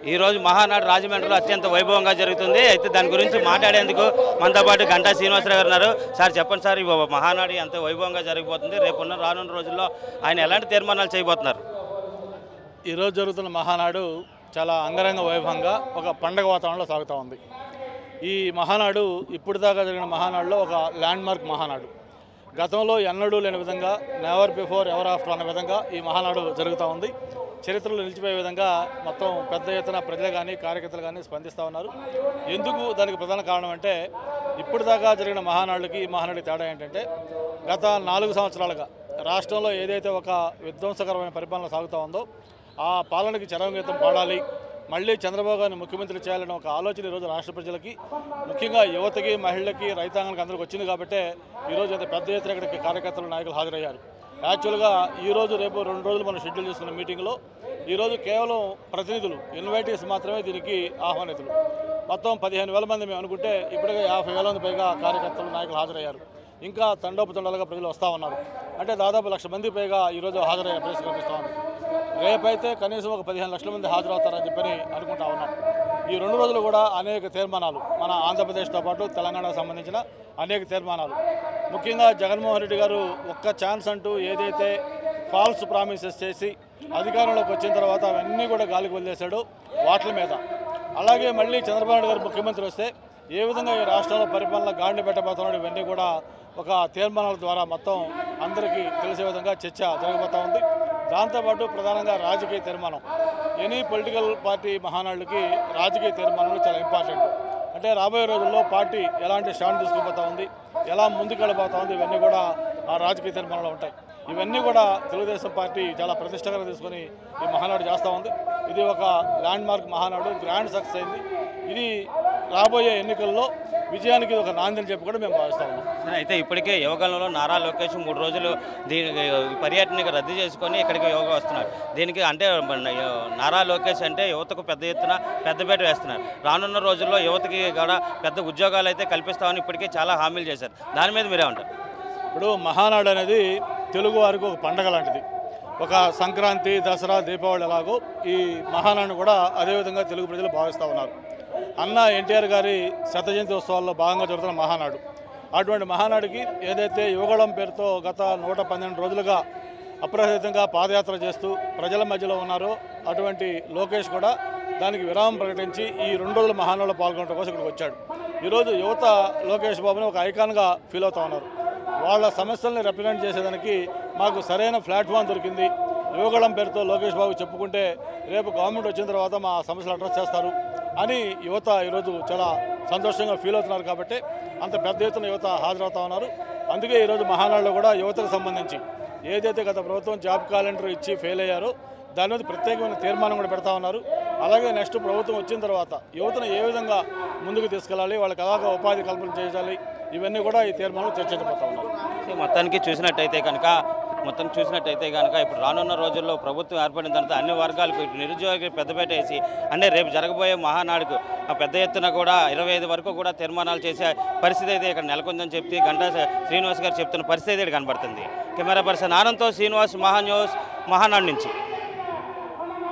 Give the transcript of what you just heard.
ఈ రోజు మహానాడు రాజమండ్రిలో అత్యంత వైభవంగా జరుగుతుంది అయితే దాని గురించి మాట్లాడేందుకు మనతో పాటు గంటా శ్రీనివాసరావు గారు ఉన్నారు సార్ చెప్పండి సార్ ఈ మహానాడు ఎంత వైభవంగా జరిగిపోతుంది రేపున్న రానున్న రోజుల్లో ఆయన ఎలాంటి తీర్మానాలు చేయబోతున్నారు ఈరోజు జరుగుతున్న మహానాడు చాలా అంగరంగ వైభవంగా ఒక పండగ వాతావరణంలో సాగుతూ ఉంది ఈ మహానాడు ఇప్పుడు దాకా జరిగిన మహానాడులో ఒక ల్యాండ్మార్క్ మహానాడు గతంలో ఎన్నడూ లేని విధంగా నెవర్ బిఫోర్ ఎవర్ ఆఫ్టర్ అన్న విధంగా ఈ మహానాడు జరుగుతూ ఉంది చరిత్రలో నిలిచిపోయే విధంగా మొత్తం పెద్ద ఎత్తున ప్రజలు కానీ కార్యకర్తలు కానీ స్పందిస్తూ ఉన్నారు ఎందుకు దానికి ప్రధాన కారణం అంటే ఇప్పుడు దాకా జరిగిన మహానాడుకి ఈ మహానాడు తేడా ఏంటంటే గత నాలుగు సంవత్సరాలుగా రాష్ట్రంలో ఏదైతే ఒక విధ్వంసకరమైన పరిపాలన సాగుతూ ఉందో ఆ పాలనకి చరమగీతం పాడాలి మళ్ళీ చంద్రబాబు గారిని ముఖ్యమంత్రి చేయాలనే ఒక ఆలోచన ఈరోజు రాష్ట్ర ప్రజలకి ముఖ్యంగా యువతకి మహిళలకి రైతాంగానికి అందరికి వచ్చింది కాబట్టే ఈరోజు ఇంత పెద్ద ఎత్తున ఇక్కడికి కార్యకర్తలు నాయకులు హాజరయ్యారు యాక్చువల్గా ఈ రోజు రేపు రెండు రోజులు మనం షెడ్యూల్ చేసుకున్న మీటింగ్లో ఈరోజు కేవలం ప్రతినిధులు ఇన్వైటీస్ మాత్రమే దీనికి ఆహ్వానితులు మొత్తం పదిహేను వేల మంది మేము అనుకుంటే ఇప్పటికే యాభై వేల మంది పైగా కార్యకర్తలు నాయకులు హాజరయ్యారు ఇంకా తండోపతండాలుగా ప్రజలు వస్తూ ఉన్నారు అంటే దాదాపు లక్ష మంది పైగా ఈరోజు హాజరయ్యే పరిస్థితి కనిపిస్తూ ఉంది రేపైతే కనీసం ఒక పదిహేను లక్షల మంది హాజరవుతారని చెప్పని అనుకుంటా ఉన్నాం ఈ రెండు రోజులు కూడా అనేక తీర్మానాలు మన ఆంధ్రప్రదేశ్తో పాటు తెలంగాణకు సంబంధించిన అనేక తీర్మానాలు ముఖ్యంగా జగన్మోహన్ రెడ్డి గారు ఒక్క ఛాన్స్ అంటూ ఏదైతే ఫాల్స్ ప్రామిసెస్ చేసి అధికారంలోకి వచ్చిన తర్వాత అవన్నీ కూడా గాలికి వదిలేశాడు వాటి మీద అలాగే మళ్ళీ చంద్రబాబు నాయుడు గారు ముఖ్యమంత్రి వస్తే ఏ విధంగా ఈ రాష్ట్రంలో పరిపాలన గాడిని పెట్టబోతున్నాడు ఇవన్నీ కూడా ఒక తీర్మానాల ద్వారా మొత్తం అందరికీ తెలిసే విధంగా చర్చ జరగబోతా ఉంది దాంతోపాటు ప్రధానంగా రాజకీయ తీర్మానం ఎనీ పొలిటికల్ పార్టీ మహానాడుకి రాజకీయ తీర్మానాలు చాలా ఇంపార్టెంట్ అంటే రాబోయే రోజుల్లో పార్టీ ఎలాంటి స్టాండ్ తీసుకుపోతా ఉంది ఎలా ముందుకెళ్ళబోతా ఉంది ఇవన్నీ కూడా ఆ రాజకీయ తీర్మానాలు ఉంటాయి ఇవన్నీ కూడా తెలుగుదేశం పార్టీ చాలా ప్రతిష్టకరంగా తీసుకొని ఈ మహానాడు చేస్తూ ఉంది ఇది ఒక landmark Mahanadu grand success అయింది ఇది రాబోయే ఎన్నికల్లో విజయానికి ఇది ఒక నాంది అని చెప్పి కూడా మేము భావిస్తా ఉన్నాం సరే, అయితే ఇప్పటికే యువగలంలో నారా లోకేష్ మూడు రోజులు దీనికి పర్యటనకి రద్దు చేసుకొని ఇక్కడికి యోగా వస్తున్నారు దీనికి అంటే మన నారా లోకేష్ అంటే యువతకు పెద్ద ఎత్తున పెద్దపేట వేస్తున్నారు రానున్న రోజుల్లో యువతకి కూడా పెద్ద ఉద్యోగాలు అయితే కల్పిస్తామని ఇప్పటికే చాలా హామీలు చేశారు దాని మీద మీరేమంటారు ఇప్పుడు మహానాడు అనేది తెలుగు వారికి ఒక పండగ లాంటిది ఒక సంక్రాంతి దసరా దీపావళి ఎలాగో ఈ మహానాడు కూడా అదేవిధంగా తెలుగు ప్రజలు భావిస్తూ ఉన్నారు అన్న ఎన్టీఆర్ గారి శత జయంతి ఉత్సవాల్లో భాగంగా జరుగుతున్న మహానాడు అటువంటి మహానాడుకి ఏదైతే యువగళం పేరుతో గత నూట పన్నెండు రోజులుగా అప్రహితంగా పాదయాత్ర చేస్తూ ప్రజల మధ్యలో ఉన్నారో అటువంటి లోకేష్ కూడా దానికి విరామం ప్రకటించి ఈ రెండు రోజుల మహానాడులో పాల్గొనడం కోసం ఇక్కడికి వచ్చాడు ఈరోజు యువత లోకేష్ బాబుని ఒక ఐకాన్గా ఫీల్ అవుతా ఉన్నారు వాళ్ళ సమస్యల్ని రిప్రజెంట్ చేసేదానికి మాకు సరైన ప్లాట్ఫామ్ దొరికింది యువగళం పేరుతో లోకేష్ బాబు చెప్పుకుంటే రేపు గవర్నమెంట్ వచ్చిన తర్వాత మా సమస్యలు అడ్రస్ చేస్తారు అని యువత ఈరోజు చాలా సంతోషంగా ఫీల్ అవుతున్నారు కాబట్టి అంత పెద్ద ఎత్తున యువత హాజరవుతా ఉన్నారు అందుకే ఈరోజు మహానాడులో కూడా యువతకు సంబంధించి ఏదైతే గత ప్రభుత్వం జాబ్ క్యాలెండర్ ఇచ్చి ఫెయిల్ అయ్యారో దాని మీద ప్రత్యేకమైన తీర్మానం కూడా పెడతా ఉన్నారు అలాగే నెక్స్ట్ ప్రభుత్వం వచ్చిన తర్వాత యువతను ఏ విధంగా ముందుకు తీసుకెళ్ళాలి వాళ్ళకి అలాగా ఉపాధి కల్పన చేయాలి ఇవన్నీ కూడా ఈ తీర్మానంలో చర్చించబోతా ఉన్నారు సో మొత్తానికి చూసినట్టయితే కనుక మొత్తం చూసినట్టయితే కనుక ఇప్పుడు రానున్న రోజుల్లో ప్రభుత్వం ఏర్పడిన తర్వాత అన్ని వర్గాలకు ఇటు నిరుద్యోగి పెద్దపేట వేసి అంటే రేపు జరగబోయే మహానాడుకు ఆ పెద్ద ఎత్తున కూడా ఇరవై ఐదు వరకు కూడా తీర్మానాలు చేసే పరిస్థితి అయితే ఇక్కడ నెలకొందని చెప్పి గంటా శ్రీనివాస్ గారు చెప్తున్న పరిస్థితి అయితే ఇక్కడ కనబడుతుంది కెమెరా పర్సన్ ఆనంద్తో శ్రీనివాస్ మహా న్యూస్ మహానాడు నుంచి